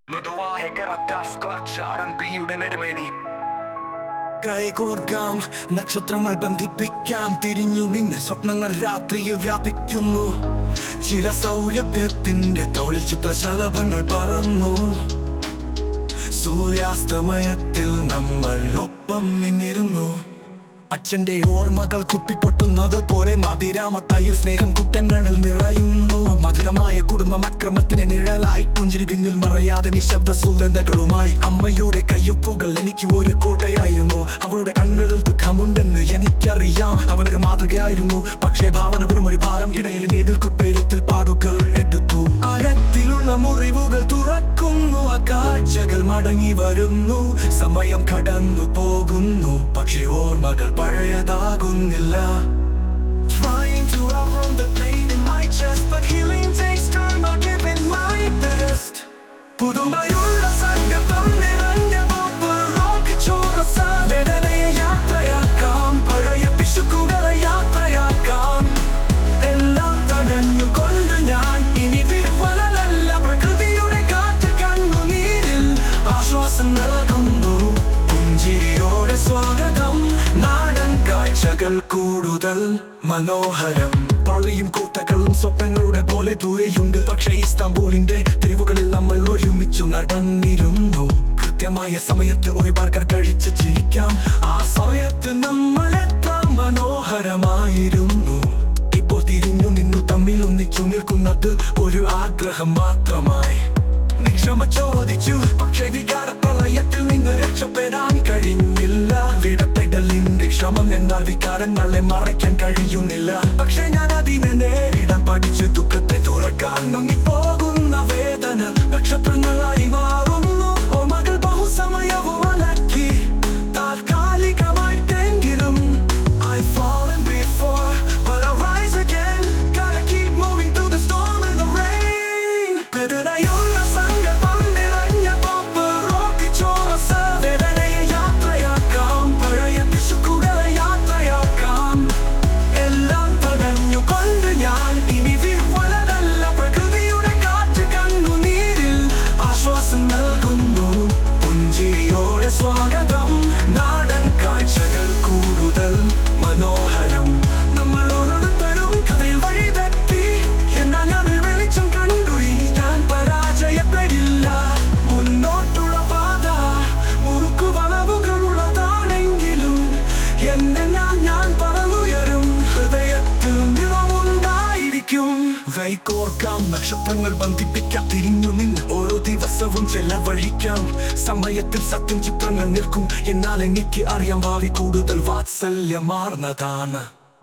മൃദുവായ കറത്താസ്കാച്ചാടൻ നെടുമേനി കൈകോർക്കാം നക്ഷത്രങ്ങൾ ബന്ധിപ്പിക്കാം തിരിഞ്ഞു നിന്ന് സ്വപ്നങ്ങൾ രാത്രിയിൽ വ്യാപിക്കുന്നു ചില സൗരഭ്യത്തിന്റെ തൊഴിൽ ചിത്രശലഭങ്ങൾ പറന്നു സൂര്യാസ്തമയത്തിൽ നമ്മൾ ഒപ്പം നിന്നിരുന്നു അച്ഛന്റെ ഓർമ്മകൾ കുപ്പിപ്പൊട്ടുന്നത് പോലെ മതിരാമത്തായി സ്നേഹം കുറ്റങ്ങളിൽ നിറയുന്നു മധുരമായ കുടുംബം അക്രമത്തിന് നിഴലായി പുഞ്ചിരി പിന്നിൽ മറയാതെ നിശബ്ദ സുഗന്ധകളുമായി അമ്മയുടെ കയ്യൊപ്പുകൾ എനിക്ക് ഒരു കോട്ടയായിരുന്നു അവളുടെ കണ്ണുകളിൽ ദുഃഖമുണ്ടെന്ന് എനിക്കറിയാം അവൾക്ക് മാതൃകയായിരുന്നു പക്ഷേ ഭാവന വെറും ഒരു ഭാരം ഇടയിൽ എതിർക്കുപ്പേരത്തിൽ പാടുകൾ എടുത്തു ആഴത്തിലുള്ള മുറിവുകൾ തുറക്കുന്നു ആ കാഴ്ചകൾ മടങ്ങി വരുന്നു സമയം കടന്നു പോകുന്നു പക്ഷെ ഓർമ്മകൾ പഴയതാകുന്നില്ല Trying to outrun the pain in my chest But healing takes time, I'll give it my best പുതുമയുള്ള സംഗമം നിറഞ്ഞ മുമ്പ് റോക്ക് ചോറസ വേദനയെ യാത്രയാക്കാം പഴയ പിശുക്കുകളെ യാത്രയാക്കാം എല്ലാം തടഞ്ഞു കൊണ്ട് ഞാൻ ഇനി വിർവലല്ല പ്രകൃതിയുടെ കാറ്റ് കണ്ണുനീരിൽ ആശ്വാസം നൽകുന്നു പുഞ്ചിരിയോടെ സ്വാഗതം നാടൻ കാഴ്ചകൾ കൂടുതൽ മനോഹരം പള്ളിയും കൂട്ടകളും സ്വപ്നങ്ങളുടെ പോലെ ദൂരെയുണ്ട് പക്ഷേ ഇസ്താംബൂളിന്റെ തെരുവുകളിൽ നമ്മൾ ഒരുമിച്ചു നടന്നിരുന്നു കൃത്യമായ സമയത്ത് ഒരു ബർഗർ കഴിച്ച് ചിരിക്കാം ആ സമയത്ത് നമ്മൾ എത്ര മനോഹരമായിരുന്നു ഇപ്പോൾ തിരിഞ്ഞു നിന്നു തമ്മിൽ ഒന്നിച്ചു നിൽക്കുന്നത് ഒരു ആഗ്രഹം മാത്രമായി നീ ക്ഷമ ചോദിച്ചു പക്ഷേ വികാര പ്രളയത്തിൽ നിന്ന് രക്ഷപ്പെടാൻ കഴിഞ്ഞില്ല വിടപ്പെടലിന്റെ ക്ഷമം എന്നാൽ വികാരങ്ങളെ മറയ്ക്കാൻ കഴിയുന്നില്ല പക്ഷേ ഞാൻ അതിനെ നേരിടാൻ പഠിച്ചു ദുഃഖത്തെ തുറക്കാൻ നങ്ങിപ്പോകുന്ന വേദന നക്ഷത്രങ്ങളായി മാറുന്നു ഓർമ്മകൾ ബഹുസമയവും അലക്കി താൽക്കാലികമായിട്ടെങ്കിലും I've fallen before, but I rise again. Gotta keep moving through the storm and the rain. വേദനയുള്ള സങ്കല്പം നിറഞ്ഞ പമ്പ് റോക്കി ചോറസ വേദനയെ യാത്രയാക്കാം പഴയ പിശുക്കുകളെ യാത്രയാക്കാം എല്ലാം തടഞ്ഞു കൊണ്ട് ഞാൻ ഇനി വിർവലതല്ല പ്രകൃതിയുടെ കാറ്റ് കണ്ണുനീരിൽ ആശ്വാസം നൽകുന്നു പുഞ്ചിരിയോടെ സ്വാഗതം നാടൻ കാഴ്ചകൾ കൂടുതൽ മനോഹരം നമ്മൾ ഓരോരുത്തരും കഥയിൽ വഴി തെറ്റി എന്നാൽ ഞാൻ ഒരു വെളിച്ചം കണ്ടു ഈ ഞാൻ പരാജയപ്പെടില്ല മുന്നോട്ടുള്ള പാത മുറുക്കു വളവുകളുള്ളതാണെങ്കിലും എന്നെ ഞാൻ ഞാൻ പറന്നുയരും ഹൃദയത്തിൽ നിറമുണ്ടായിരിക്കും വൈകോർക്കാം നക്ഷത്രങ്ങൾ ബന്ധിപ്പിക്കാം തിരിഞ്ഞു നിന്ന് ഓരോ ദിവസവും ചെലവഴിക്കാം സമയത്തിൽ സത്യം ചിത്രങ്ങൾ നിൽക്കും എന്നാൽ എനിക്ക് അറിയാം ഭാവി കൂടുതൽ വാത്സല്യമാർന്നതാണ്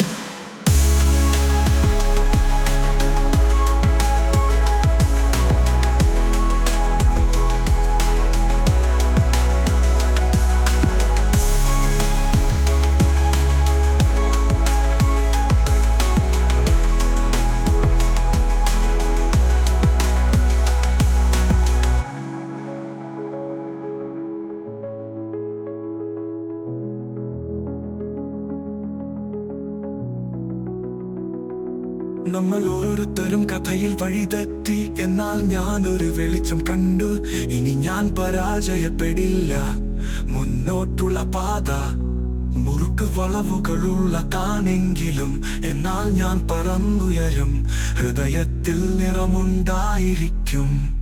നമ്മൾ ഓരോരുത്തരും കഥയിൽ വഴിതെറ്റി എന്നാൽ ഞാൻ ഒരു വെളിച്ചം കണ്ടു ഇനി ഞാൻ പരാജയപ്പെടില്ല മുന്നോട്ടുള്ള പാത മുറുക്ക് വളവുകളുള്ളതാണെങ്കിലും എന്നാൽ ഞാൻ പറന്നുയരും ഹൃദയത്തിൽ നിറമുണ്ടായിരിക്കും